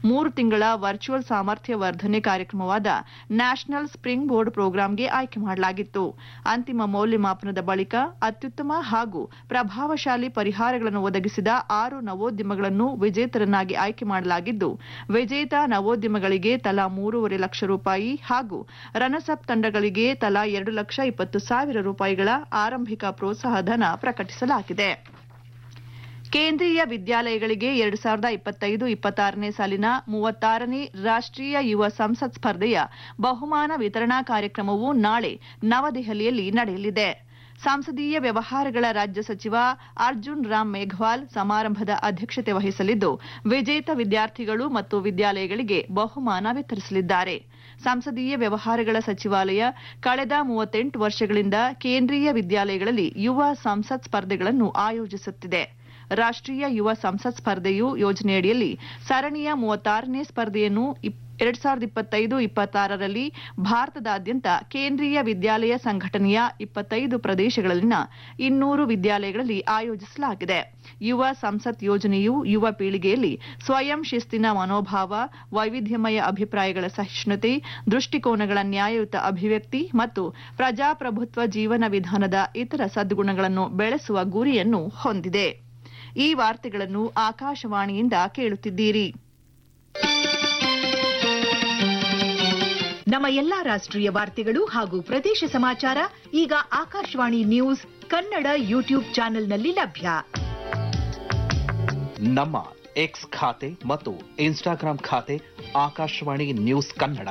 ಮೂರು ತಿಂಗಳ ವರ್ಚುವಲ್ ಸಾಮರ್ಥ್ಯ ವರ್ಧನೆ ಕಾರ್ಯಕ್ರಮವಾದ ನ್ಯಾಷನಲ್ ಸ್ಪ್ರಿಂಗ್ ಬೋರ್ಡ್ ಪ್ರೋಗ್ರಾಂಗೆ ಆಯ್ಕೆ ಮಾಡಲಾಗಿತ್ತು ಅಂತಿಮ ಮೌಲ್ಯಮಾಪನದ ಬಳಿಕ ಅತ್ಯುತ್ತಮ ಹಾಗೂ ಪ್ರಭಾವಶಾಲಿ ಪರಿಹಾರಗಳನ್ನು ಒದಗಿಸಿದ ಆರು ನವೋದ್ಯಮಗಳನ್ನು ವಿಜೇತರನ್ನಾಗಿ ಆಯ್ಕೆ ಮಾಡಲಾಗಿದ್ದು ವಿಜೇತ ನವೋದ್ಯಮಗಳಿಗೆ ತಲಾ ಮೂರುವರೆ ಲಕ್ಷ ರೂಪಾಯಿ ಹಾಗೂ ರನಸಪ್ ತಂಡಗಳಿಗೆ ತಲಾ ಎರಡು ಲಕ್ಷ ಇಪ್ಪತ್ತು ಸಾವಿರ ರೂಪಾಯಿಗಳ ಆರಂಭಿಕ ಪ್ರೋತ್ಸಾಹ ಧನ ಪ್ರಕಟಿಸಲಾಗಿದೆ ಕೇಂದ್ರೀಯ ವಿದ್ಯಾಲಯಗಳಿಗೆ ಎರಡು ಸಾವಿರದ ಇಪ್ಪತ್ತೈದು ಇಪ್ಪತ್ತಾರನೇ ಸಾಲಿನ ಮೂವತ್ತಾರನೇ ರಾಷ್ಟ್ರೀಯ ಯುವ ಸಂಸತ್ ಸ್ಪರ್ಧೆಯ ಬಹುಮಾನ ವಿತರಣಾ ಕಾರ್ಯಕ್ರಮವು ನಾಳೆ ನವದೆಹಲಿಯಲ್ಲಿ ನಡೆಯಲಿದೆ ಸಂಸದೀಯ ವ್ಯವಹಾರಗಳ ರಾಜ್ಯ ಸಚಿವ ಅರ್ಜುನ್ ರಾಮ್ ಮೇಘವಾಲ್ ಸಮಾರಂಭದ ಅಧ್ಯಕ್ಷತೆ ವಹಿಸಲಿದ್ದು ವಿಜೇತ ವಿದ್ಯಾರ್ಥಿಗಳು ಮತ್ತು ವಿದ್ಯಾಲಯಗಳಿಗೆ ಬಹುಮಾನ ವಿತರಿಸಲಿದ್ದಾರೆ ಸಂಸದೀಯ ವ್ಯವಹಾರಗಳ ಸಚಿವಾಲಯ ಕಳೆದ ಮೂವತ್ತೆಂಟು ವರ್ಷಗಳಿಂದ ಕೇಂದ್ರೀಯ ವಿದ್ಯಾಲಯಗಳಲ್ಲಿ ಯುವ ಸಂಸತ್ ಸ್ಪರ್ಧೆಗಳನ್ನು ಆಯೋಜಿಸುತ್ತಿದೆ ರಾಷ್ಟ್ರೀಯ ಯುವ ಸಂಸತ್ ಸ್ಪರ್ಧೆಯು ಯೋಜನೆಯಡಿಯಲ್ಲಿ ಸರಣಿಯ ಮೂವತ್ತಾರನೇ ಸ್ಪರ್ಧೆಯನ್ನು ಎರಡ್ ಸಾವಿರದ ಇಪ್ಪತ್ತೈದು ಇಪ್ಪತ್ತಾರರಲ್ಲಿ ಭಾರತದಾದ್ಯಂತ ಕೇಂದ್ರೀಯ ವಿದ್ಯಾಲಯ ಸಂಘಟನೆಯ ಇಪ್ಪತ್ತೈದು ಪ್ರದೇಶಗಳಲ್ಲಿನ ಇನ್ನೂರು ವಿದ್ಯಾಲಯಗಳಲ್ಲಿ ಆಯೋಜಿಸಲಾಗಿದೆ ಯುವ ಸಂಸತ್ ಯೋಜನೆಯು ಯುವ ಪೀಳಿಗೆಯಲ್ಲಿ ಸ್ವಯಂ ಶಿಸ್ತಿನ ಮನೋಭಾವ ವೈವಿಧ್ಯಮಯ ಅಭಿಪ್ರಾಯಗಳ ಸಹಿಷ್ಣುತೆ ದೃಷ್ಟಿಕೋನಗಳ ನ್ಯಾಯಯುತ ಅಭಿವ್ಯಕ್ತಿ ಮತ್ತು ಪ್ರಜಾಪ್ರಭುತ್ವ ಜೀವನ ವಿಧಾನದ ಇತರ ಸದ್ಗುಣಗಳನ್ನು ಬೆಳೆಸುವ ಗುರಿಯನ್ನು ಹೊಂದಿದೆ ಈ ವಾರ್ತೆಗಳನ್ನು ಆಕಾಶವಾಣಿಯಿಂದ ಕೇಳುತ್ತಿದ್ದೀರಿ ನಮ್ಮ ಎಲ್ಲಾ ರಾಷ್ಟ್ರೀಯ ವಾರ್ತೆಗಳು ಹಾಗೂ ಪ್ರದೇಶ ಸಮಾಚಾರ ಈಗ ಆಕಾಶವಾಣಿ ನ್ಯೂಸ್ ಕನ್ನಡ ಯೂಟ್ಯೂಬ್ ಚಾನೆಲ್ನಲ್ಲಿ ಲಭ್ಯ ನಮ್ಮ ಎಕ್ಸ್ ಖಾತೆ ಮತ್ತು ಇನ್ಸ್ಟಾಗ್ರಾಂ ಖಾತೆ ಆಕಾಶವಾಣಿ ನ್ಯೂಸ್ ಕನ್ನಡ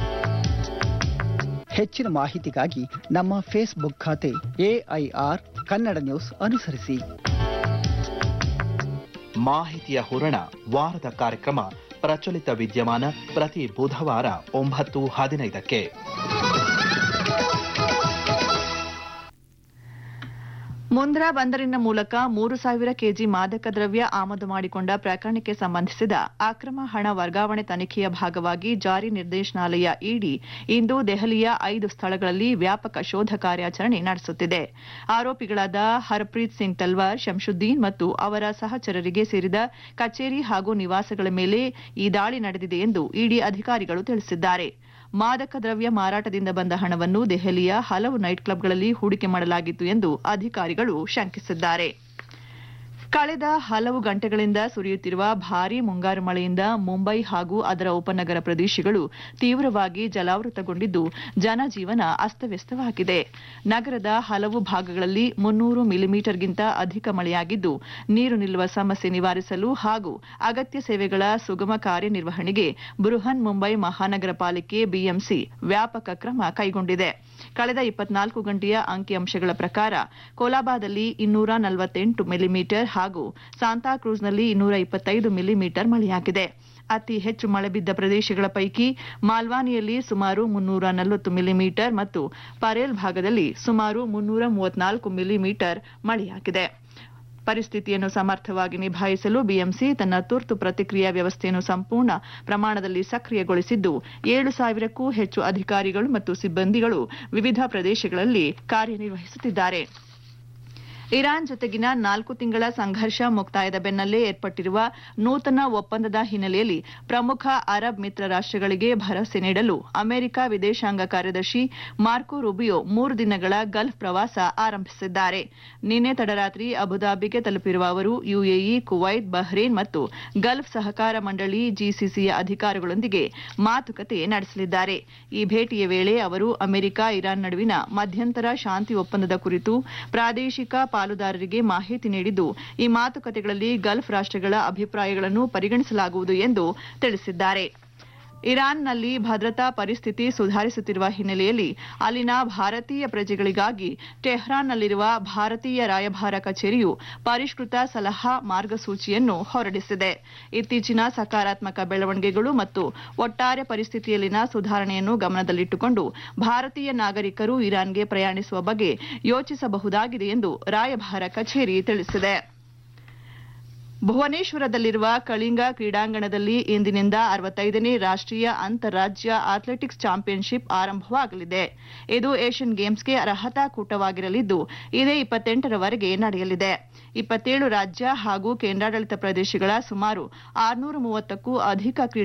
ಹೆಚ್ಚಿನ ಮಾಹಿತಿಗಾಗಿ ನಮ್ಮ ಫೇಸ್ಬುಕ್ ಖಾತೆ ಎಐಆರ್ ಕನ್ನಡ ನ್ಯೂಸ್ ಅನುಸರಿಸಿ ಮಾಹಿತಿಯ ಹೂರಣ ವಾರದ ಕಾರ್ಯಕ್ರಮ ಪ್ರಚಲಿತ ವಿದ್ಯಮಾನ ಪ್ರತಿ ಬುಧವಾರ ಒಂಬತ್ತು ಹದಿನೈದಕ್ಕೆ ಮುಂದ್ರಾ ಬಂದರಿನ ಮೂಲಕ ಮೂರು ಸಾವಿರ ಕೆಜಿ ಮಾದಕ ದ್ರವ್ಯ ಆಮದು ಮಾಡಿಕೊಂಡ ಪ್ರಕರಣಕ್ಕೆ ಸಂಬಂಧಿಸಿದ ಅಕ್ರಮ ಹಣ ವರ್ಗಾವಣೆ ತನಿಖೆಯ ಭಾಗವಾಗಿ ಜಾರಿ ನಿರ್ದೇಶನಾಲಯ ಇಡಿ ಇಂದು ದೆಹಲಿಯ ಐದು ಸ್ಥಳಗಳಲ್ಲಿ ವ್ಯಾಪಕ ಶೋಧ ಕಾರ್ಯಾಚರಣೆ ನಡೆಸುತ್ತಿದೆ ಆರೋಪಿಗಳಾದ ಹರ್ಪ್ರೀತ್ ಸಿಂಗ್ ತಲ್ವಾರ್ ಶಂಶುದ್ದೀನ್ ಮತ್ತು ಅವರ ಸಹಚರರಿಗೆ ಸೇರಿದ ಕಚೇರಿ ಹಾಗೂ ನಿವಾಸಗಳ ಮೇಲೆ ಈ ದಾಳಿ ನಡೆದಿದೆ ಎಂದು ಇಡಿ ಅಧಿಕಾರಿಗಳು ತಿಳಿಸಿದ್ದಾರೆ ಮಾದಕ ದ್ರವ್ಯ ಮಾರಾಟದಿಂದ ಬಂದ ಹಣವನ್ನು ದೆಹಲಿಯ ಹಲವು ನೈಟ್ ಕ್ಲಬ್ಗಳಲ್ಲಿ ಹೂಡಿಕೆ ಮಾಡಲಾಗಿತ್ತು ಎಂದು ಅಧಿಕಾರಿಗಳು ಶಂಕಿಸಿದ್ದಾರೆ ಕಳೆದ ಹಲವು ಗಂಟೆಗಳಿಂದ ಸುರಿಯುತ್ತಿರುವ ಭಾರೀ ಮುಂಗಾರು ಮಳೆಯಿಂದ ಮುಂಬೈ ಹಾಗೂ ಅದರ ಉಪನಗರ ಪ್ರದೇಶಗಳು ತೀವ್ರವಾಗಿ ಜಲಾವೃತಗೊಂಡಿದ್ದು ಜನಜೀವನ ಅಸ್ತವ್ಯಸ್ತವಾಗಿದೆ ನಗರದ ಹಲವು ಭಾಗಗಳಲ್ಲಿ ಮುನ್ನೂರು ಮಿಲಿಮೀಟರ್ಗಿಂತ ಅಧಿಕ ಮಳೆಯಾಗಿದ್ದು ನೀರು ನಿಲ್ಲುವ ಸಮಸ್ಯೆ ನಿವಾರಿಸಲು ಹಾಗೂ ಅಗತ್ಯ ಸೇವೆಗಳ ಸುಗಮ ಕಾರ್ಯನಿರ್ವಹಣೆಗೆ ಬೃಹನ್ ಮುಂಬೈ ಮಹಾನಗರ ಪಾಲಿಕೆ ಬಿಎಂಸಿ ವ್ಯಾಪಕ ಕ್ರಮ ಕೈಗೊಂಡಿದೆ ಕಳೆದ ಇಪ್ಪತ್ನಾಲ್ಕು ಗಂಟೆಯ ಅಂಕಿಅಂಶಗಳ ಪ್ರಕಾರ ಕೋಲಾಬಾದಲ್ಲಿ ಇನ್ನೂರ ನಲವತ್ತೆಂಟು ಮಿಲಿಮೀಟರ್ ಹಾಗೂ ಸಾಂತಾಕ್ರೂಸ್ನಲ್ಲಿ ಇನ್ನೂರ ಇಪ್ಪತ್ತೈದು ಮಿಲಿಮೀಟರ್ ಮಳೆಯಾಗಿದೆ ಅತಿ ಹೆಚ್ಚು ಮಳೆ ಬಿದ್ದ ಪ್ರದೇಶಗಳ ಪೈಕಿ ಮಾಲ್ವಾನಿಯಲ್ಲಿ ಸುಮಾರು ಮುನ್ನೂರ ನಲವತ್ತು ಮಿಲಿಮೀಟರ್ ಮತ್ತು ಪರೇಲ್ ಭಾಗದಲ್ಲಿ ಸುಮಾರು ಮುನ್ನೂರ ಮೂವತ್ನಾಲ್ಕು ಮಿಲಿಮೀಟರ್ ಮಳೆಯಾಗಿದೆ ಪರಿಸ್ಥಿತಿಯನ್ನು ಸಮರ್ಥವಾಗಿ ನಿಭಾಯಿಸಲು ಬಿಎಂಸಿ ತನ್ನ ತುರ್ತು ಪ್ರತಿಕ್ರಿಯಾ ವ್ಯವಸ್ಥೆಯನ್ನು ಸಂಪೂರ್ಣ ಪ್ರಮಾಣದಲ್ಲಿ ಸಕ್ರಿಯಗೊಳಿಸಿದ್ದು ಏಳು ಸಾವಿರಕ್ಕೂ ಹೆಚ್ಚು ಅಧಿಕಾರಿಗಳು ಮತ್ತು ಸಿಬ್ಬಂದಿಗಳು ವಿವಿಧ ಪ್ರದೇಶಗಳಲ್ಲಿ ಕಾರ್ಯನಿರ್ವಹಿಸುತ್ತಿದ್ದಾರೆ ಇರಾನ್ ಜೊತೆಗಿನ ನಾಲ್ಕು ತಿಂಗಳ ಸಂಘರ್ಷ ಮುಕ್ತಾಯದ ಬೆನ್ನಲ್ಲೇ ಏರ್ಪಟ್ಟಿರುವ ನೂತನ ಒಪ್ಪಂದದ ಹಿನ್ನೆಲೆಯಲ್ಲಿ ಪ್ರಮುಖ ಅರಬ್ ಮಿತ್ರ ರಾಷ್ಟ್ರಗಳಿಗೆ ಭರವಸೆ ನೀಡಲು ಅಮೆರಿಕ ವಿದೇಶಾಂಗ ಕಾರ್ಯದರ್ಶಿ ಮಾರ್ಕೊ ರುಬಿಯೋ ಮೂರು ದಿನಗಳ ಗಲ್ಫ್ ಪ್ರವಾಸ ಆರಂಭಿಸಿದ್ದಾರೆ ನಿನ್ನೆ ತಡರಾತ್ರಿ ಅಬುದಾಬಿಗೆ ತಲುಪಿರುವ ಅವರು ಯುಎಇ ಕುವೈತ್ ಬಹ್ರೇನ್ ಮತ್ತು ಗಲ್ಫ್ ಸಹಕಾರ ಮಂಡಳಿ ಜಿಸಿಸಿಯ ಅಧಿಕಾರಿಗಳೊಂದಿಗೆ ಮಾತುಕತೆ ನಡೆಸಲಿದ್ದಾರೆ ಈ ಭೇಟಿಯ ವೇಳೆ ಅವರು ಅಮೆರಿಕ ಇರಾನ್ ನಡುವಿನ ಮಧ್ಯಂತರ ಶಾಂತಿ ಒಪ್ಪಂದದ ಕುರಿತು ಪ್ರಾದೇಶಿಕ ಪಾಲುದಾರರಿಗೆ ಮಾಹಿತಿ ನೀಡಿದ್ದು ಈ ಮಾತುಕತೆಗಳಲ್ಲಿ ಗಲ್ಫ್ ರಾಷ್ಟ್ರಗಳ ಅಭಿಪ್ರಾಯಗಳನ್ನು ಪರಿಗಣಿಸಲಾಗುವುದು ಎಂದು ತಿಳಿಸಿದ್ದಾರೆ ಇರಾನ್ನಲ್ಲಿ ಭದ್ರತಾ ಪರಿಸ್ಥಿತಿ ಸುಧಾರಿಸುತ್ತಿರುವ ಹಿನ್ನೆಲೆಯಲ್ಲಿ ಅಲ್ಲಿನ ಭಾರತೀಯ ಪ್ರಜೆಗಳಿಗಾಗಿ ಟೆಹ್ರಾನ್ನಲ್ಲಿರುವ ಭಾರತೀಯ ರಾಯಭಾರ ಕಚೇರಿಯು ಪರಿಷ್ಕೃತ ಸಲಹಾ ಮಾರ್ಗಸೂಚಿಯನ್ನು ಹೊರಡಿಸಿದೆ ಇತ್ತೀಚಿನ ಸಕಾರಾತ್ಮಕ ಬೆಳವಣಿಗೆಗಳು ಮತ್ತು ಒಟ್ಟಾರೆ ಪರಿಸ್ಥಿತಿಯಲ್ಲಿನ ಸುಧಾರಣೆಯನ್ನು ಗಮನದಲ್ಲಿಟ್ಟುಕೊಂಡು ಭಾರತೀಯ ನಾಗರಿಕರು ಇರಾನ್ಗೆ ಪ್ರಯಾಣಿಸುವ ಬಗ್ಗೆ ಯೋಚಿಸಬಹುದಾಗಿದೆ ಎಂದು ರಾಯಭಾರ ಕಚೇರಿ ತಿಳಿಸಿದೆ ಭುವನೇಶ್ವರದಲ್ಲಿರುವ ಕಳಿಂಗ ಕ್ರೀಡಾಂಗಣದಲ್ಲಿ ಇಂದಿನಿಂದ ಅರವತ್ತೈದನೇ ರಾಷ್ಟ್ರೀಯ ಅಂತಾರಾಜ್ಯ ಅಥ್ಲೆಟಿಕ್ಸ್ ಚಾಂಪಿಯನ್ಶಿಪ್ ಆರಂಭವಾಗಲಿದೆ ಇದು ಏಷ್ಯನ್ ಗೇಮ್ಸ್ಗೆ ಅರ್ಹತಾ ಕೂಟವಾಗಿರಲಿದ್ದು ಇದೇ ಇಪ್ಪತ್ತೆಂಟರವರೆಗೆ ನಡೆಯಲಿದೆ ಇಪ್ಪತ್ತೇಳು ರಾಜ್ಯ ಹಾಗೂ ಕೇಂದ್ರಾಡಳಿತ ಪ್ರದೇಶಗಳ ಸುಮಾರು ಆರುನೂರ ಮೂವತ್ತಕ್ಕೂ ಅಧಿಕ